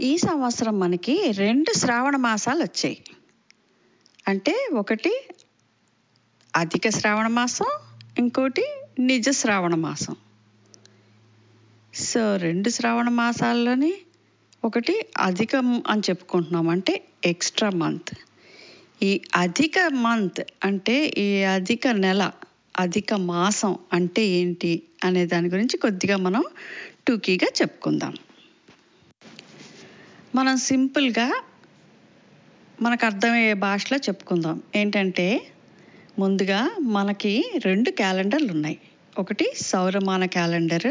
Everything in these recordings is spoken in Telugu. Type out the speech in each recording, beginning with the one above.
ఈ సంవత్సరం మనకి రెండు శ్రావణ మాసాలు వచ్చాయి అంటే ఒకటి అధిక శ్రావణ మాసం ఇంకోటి నిజ శ్రావణ మాసం సో రెండు శ్రావణ మాసాల్లోని ఒకటి అధికం అని చెప్పుకుంటున్నాం అంటే ఎక్స్ట్రా మంత్ ఈ అధిక మంత్ అంటే ఈ అధిక నెల అధిక మాసం అంటే ఏంటి అనే దాని గురించి కొద్దిగా మనం టూకీగా చెప్పుకుందాం మనం సింపుల్గా మనకు అర్థమయ్యే భాషలో చెప్పుకుందాం ఏంటంటే ముందుగా మనకి రెండు క్యాలెండర్లు ఉన్నాయి ఒకటి సౌరమాన క్యాలెండర్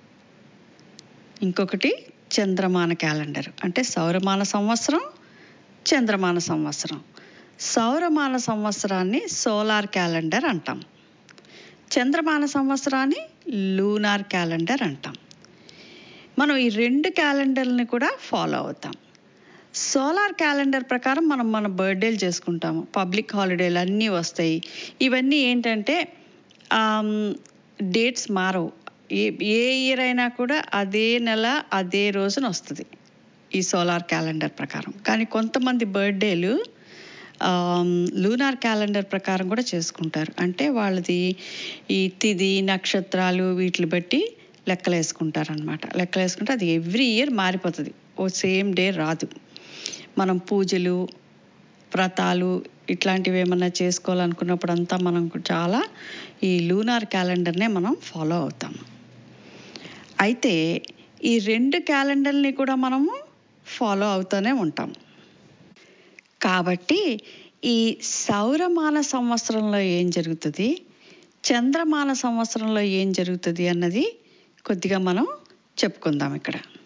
ఇంకొకటి చంద్రమాన క్యాలెండర్ అంటే సౌరమాన సంవత్సరం చంద్రమాన సంవత్సరం సౌరమాన సంవత్సరాన్ని సోలార్ క్యాలెండర్ అంటాం చంద్రమాన సంవత్సరాన్ని లూనార్ క్యాలెండర్ అంటాం మనం ఈ రెండు క్యాలెండర్ని కూడా ఫాలో అవుతాం సోలార్ క్యాలెండర్ ప్రకారం మనం మన బర్త్డేలు చేసుకుంటాము పబ్లిక్ హాలిడేలు అన్నీ వస్తాయి ఇవన్నీ ఏంటంటే డేట్స్ మారవు ఏ ఏ ఇయర్ అయినా కూడా అదే నెల అదే రోజున వస్తుంది ఈ సోలార్ క్యాలెండర్ ప్రకారం కానీ కొంతమంది బర్త్డేలు లూనార్ క్యాలెండర్ ప్రకారం కూడా చేసుకుంటారు అంటే వాళ్ళది ఈ తిది నక్షత్రాలు వీటిని బట్టి లెక్కలు వేసుకుంటారు అనమాట లెక్కలు వేసుకుంటే అది ఎవ్రీ ఇయర్ మారిపోతుంది ఓ సేమ్ డే రాదు మనం పూజలు వ్రతాలు ఇట్లాంటివి ఏమన్నా చేసుకోవాలనుకున్నప్పుడు అంతా మనం చాలా ఈ లూనార్ క్యాలెండర్నే మనం ఫాలో అవుతాం అయితే ఈ రెండు క్యాలెండర్ని కూడా మనము ఫాలో అవుతూనే ఉంటాం కాబట్టి ఈ సౌరమాన సంవత్సరంలో ఏం జరుగుతుంది చంద్రమాన సంవత్సరంలో ఏం జరుగుతుంది అన్నది కొద్దిగా మనం చెప్పుకుందాం ఇక్కడ